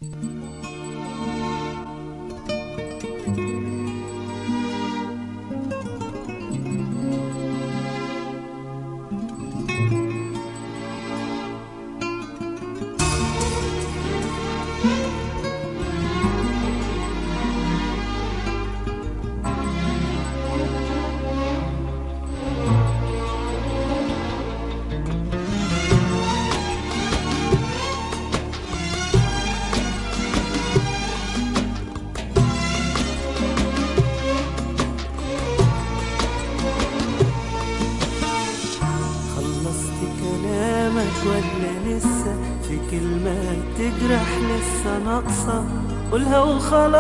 خلصت كلامك ولا لسه في كلمة تجرح لسه ناقصة قولها وخلاص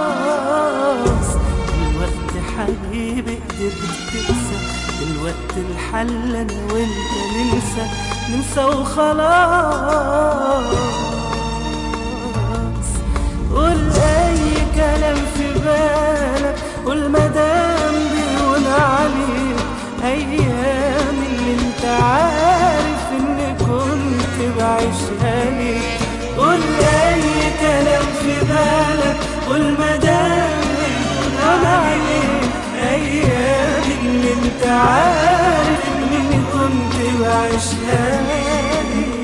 الوقت حبيبي قدرت تنسى الوقت الحل انا وانت ننسى ننسى وخلاص قول اي كلام في بالك قول مدام بيقول عليك ايام اللي انت عارف ان كنت بعيشها ليك قول اي كلام في بالك قول مدام بيقول عليك ايام اللي انت عارف ان كنت بعيشها ليك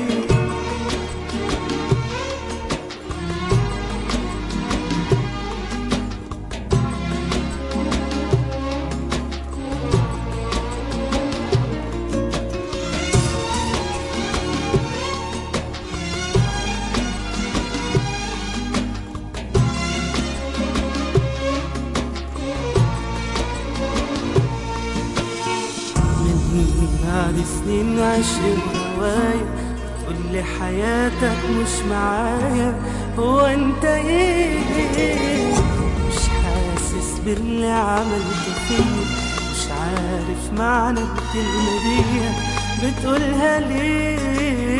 من بعد سنين عشر هوايا تقول لي حياتك مش معايا هو انت ايه مش حاسس باللي عملته فيا مش عارف معنى الكلمة دي بتقولها ليه